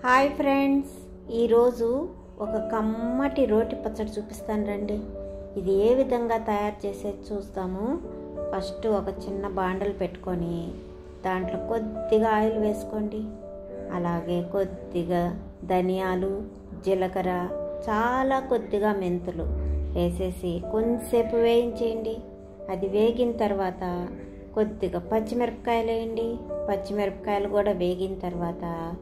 hi friends ఈరోజు ఒక కమ్మటి రోటి పచ్చడి చూపిస్తాను రండి ఇది ఏ విధంగా తయారు చేసేది చూస్తాము ఫస్ట్ ఒక చిన్న బాండలు పెట్టుకొని దాంట్లో కొద్దిగా ఆయిల్ వేసుకోండి అలాగే కొద్దిగా ధనియాలు జీలకర్ర చాలా కొద్దిగా మెంతులు వేసేసి కొంచెంసేపు వేయించేయండి అది వేగిన తర్వాత కొద్దిగా పచ్చిమిరపకాయలు వేయండి పచ్చిమిరపకాయలు కూడా వేగిన తర్వాత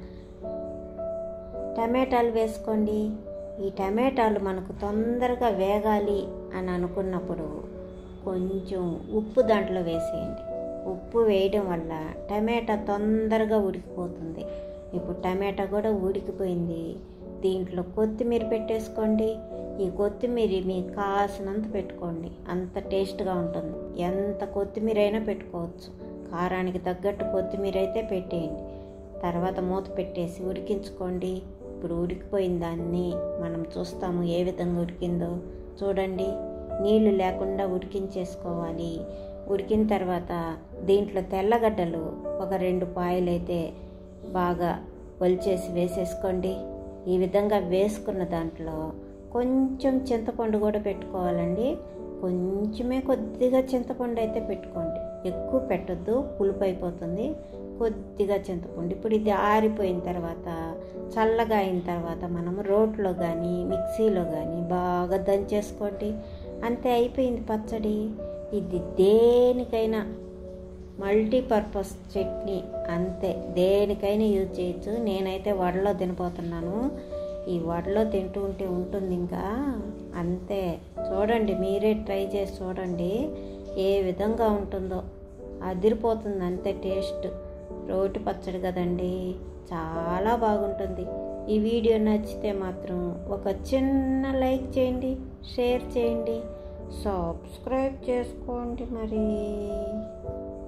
టమాటాలు వేసుకోండి ఈ టమాటాలు మనకు తొందరగా వేగాలి అని అనుకున్నప్పుడు కొంచెం ఉప్పు దాంట్లో వేసేయండి ఉప్పు వేయడం వల్ల టమాటా తొందరగా ఉడికిపోతుంది ఇప్పుడు టమాటా కూడా ఉడికిపోయింది దీంట్లో కొత్తిమీర పెట్టేసుకోండి ఈ కొత్తిమీర మీకు కాసినంత పెట్టుకోండి అంత టేస్ట్గా ఉంటుంది ఎంత కొత్తిమీర అయినా పెట్టుకోవచ్చు కారానికి తగ్గట్టు కొత్తిమీర అయితే పెట్టేయండి తర్వాత మూత పెట్టేసి ఉడికించుకోండి ఇప్పుడు ఉడికిపోయిన దాన్ని మనం చూస్తాము ఏ విధంగా ఉడికిందో చూడండి నీళ్లు లేకుండా ఉడికించేసుకోవాలి ఉడికిన తర్వాత దీంట్లో తెల్లగడ్డలు ఒక రెండు పాయలు అయితే బాగా ఒలిచేసి వేసేసుకోండి ఈ విధంగా వేసుకున్న దాంట్లో కొంచెం చింతపండు కూడా పెట్టుకోవాలండి కొంచెమే కొద్దిగా చింతపండు అయితే పెట్టుకోండి ఎక్కువ పెట్టొద్దు పులుపు అయిపోతుంది కొద్దిగా చింతపండు ఇప్పుడు ఇది ఆరిపోయిన తర్వాత చల్లగా అయిన తర్వాత మనం రోట్లో కానీ మిక్సీలో కానీ బాగా దంచేసుకోండి అంతే అయిపోయింది పచ్చడి ఇది దేనికైనా మల్టీపర్పస్ చట్నీ అంతే దేనికైనా యూజ్ చేయొచ్చు నేనైతే వడలో తినపోతున్నాను ఈ వడలో తింటూ ఉంటే ఉంటుంది ఇంకా అంతే చూడండి మీరే ట్రై చేసి చూడండి ఏ విధంగా ఉంటుందో అదిరిపోతుంది అంతే టేస్ట్ రోటి పచ్చడి కదండి చాలా బాగుంటుంది ఈ వీడియో నచ్చితే మాత్రం ఒక చిన్న లైక్ చేయండి షేర్ చేయండి సబ్స్క్రైబ్ చేసుకోండి మరి